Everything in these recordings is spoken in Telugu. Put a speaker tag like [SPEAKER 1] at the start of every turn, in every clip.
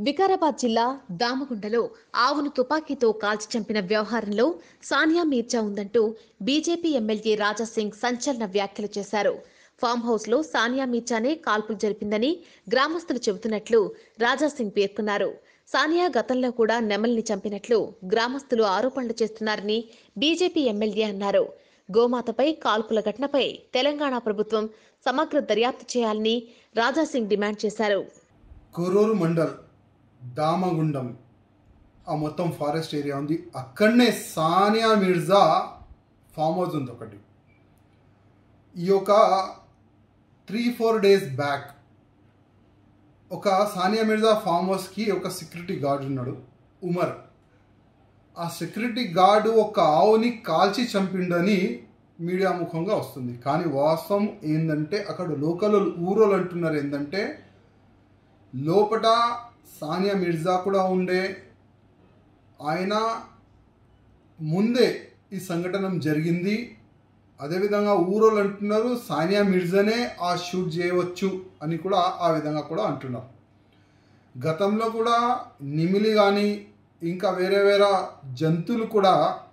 [SPEAKER 1] వికారాబాద్ జిల్లా దామగుండలో ఆవును తుపాకీతో కాల్చి చంపిన వ్యవహారంలో సానియా మీర్జా ఉందంటూ బీజేపీ ఎమ్మెల్యే రాజాసింగ్ సంచలన వ్యాఖ్యలు చేశారు ఫామ్ హౌస్ లో సానియా మీర్జానే కాల్పులు జరిపిందని గ్రామస్తులు చెబుతున్నట్లు రాజాసింగ్ పేర్కొన్నారు సానియా గతంలో కూడా నెమల్ని చంపినట్లు గ్రామస్తులు ఆరోపణలు చేస్తున్నారని బీజేపీ ఎమ్మెల్యే అన్నారు గోమాతపై కాల్పుల ఘటనపై తెలంగాణ ప్రభుత్వం సమగ్ర దర్యాప్తు చేయాలని రాజాసింగ్ డిమాండ్ చేశారు
[SPEAKER 2] కొరూరు మండల్ దామగుండం ఆ మొత్తం ఫారెస్ట్ ఏరియా ఉంది అక్కడనే సానియా మిర్జా ఫామ్ హౌస్ ఉంది ఒకటి ఈ యొక్క త్రీ ఫోర్ డేస్ బ్యాక్ ఒక సానియా మిర్జా ఫామ్ హౌస్కి ఒక సెక్యూరిటీ గార్డ్ ఉన్నాడు ఉమర్ ఆ సెక్యూరిటీ గార్డు ఒక ఆవుని కాల్చి చంపిండని మీడియా ముఖంగా వస్తుంది కానీ వాస్తవం ఏంటంటే అక్కడ లోకల్ ఊరోళ్ళు అంటున్నారు ఏంటంటే లోపట సానియా మిర్జా కూడా ఉండే ఆయన ముందే ఈ సంఘటన జరిగింది అదేవిధంగా ఊరోళ్ళు అంటున్నారు సానియా మిర్జానే ఆ షూట్ చేయవచ్చు అని కూడా ఆ విధంగా కూడా అంటున్నారు గతంలో కూడా నిమిలి కానీ ఇంకా వేరే వేరే జంతువులు కూడా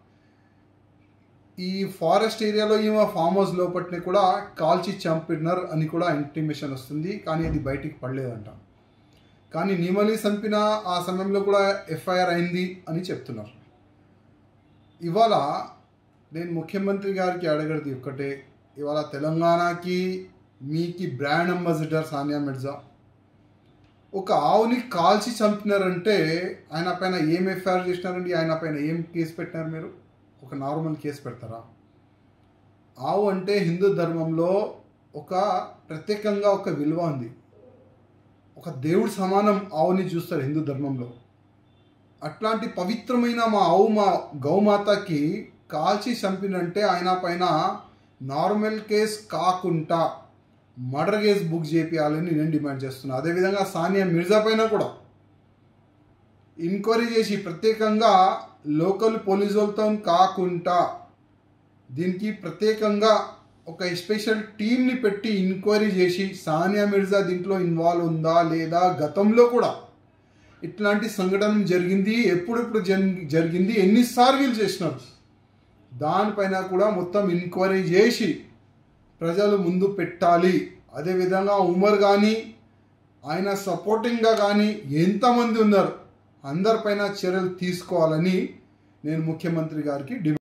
[SPEAKER 2] ఈ ఫారెస్ట్ ఏరియాలో ఈమె ఫామ్ హౌస్ లోపటిని కూడా కాల్చి చంపినారు అని కూడా ఇంటిమేషన్ వస్తుంది కానీ అది బయటికి పడలేదంట కానీ నిమలి చంపిన ఆ సమయంలో కూడా ఎఫ్ఐఆర్ అయింది అని చెప్తున్నారు ఇవాళ నేను ముఖ్యమంత్రి గారికి అడగడది ఒక్కటే ఇవాళ తెలంగాణకి మీకి బ్రాండ్ అంబాసిడర్ సానియా మిర్జా ఒక ఆవుని కాల్చి చంపినారంటే ఆయన పైన ఏం ఎఫ్ఐఆర్ చేసినారండి ఆయన పైన ఏం కేసు పెట్టినారు మీరు ఒక నార్మల్ కేసు పెడతారా ఆవు అంటే హిందూ ధర్మంలో ఒక ప్రత్యేకంగా ఒక విలువ ఉంది ఒక దేవుడు సమానం ఆవుని చూస్తారు హిందూ ధర్మంలో అట్లాంటి పవిత్రమైన మా ఆవు మా గౌమాతకి కాల్చి చంపినంటే ఆయన పైన నార్మల్ కేస్ కాకుండా మర్డర్ కేసు బుక్ చేపియాలని నేను డిమాండ్ చేస్తున్నా అదేవిధంగా సానియా మిర్జా పైన కూడా ఎంక్వైరీ చేసి ప్రత్యేకంగా లోకల్ పోలీసు వాళ్ళతో కాకుండా దీనికి ప్రత్యేకంగా ఒక స్పెషల్ టీంని పెట్టి ఎంక్వైరీ చేసి సానియా మిర్జా దీంట్లో ఇన్వాల్వ్ ఉందా లేదా గతంలో కూడా ఇట్లాంటి సంఘటన జరిగింది ఎప్పుడెప్పుడు జరి- జరిగింది ఎన్నిసార్లు వీళ్ళు చేసినారు దానిపైన కూడా మొత్తం ఎంక్వైరీ చేసి ప్రజలు ముందు పెట్టాలి అదేవిధంగా ఉమర్ కానీ ఆయన సపోర్టింగ్గా కానీ ఎంతమంది ఉన్నారు అందరిపైన చర్యలు తీసుకోవాలని నేను ముఖ్యమంత్రి గారికి డిమాండ్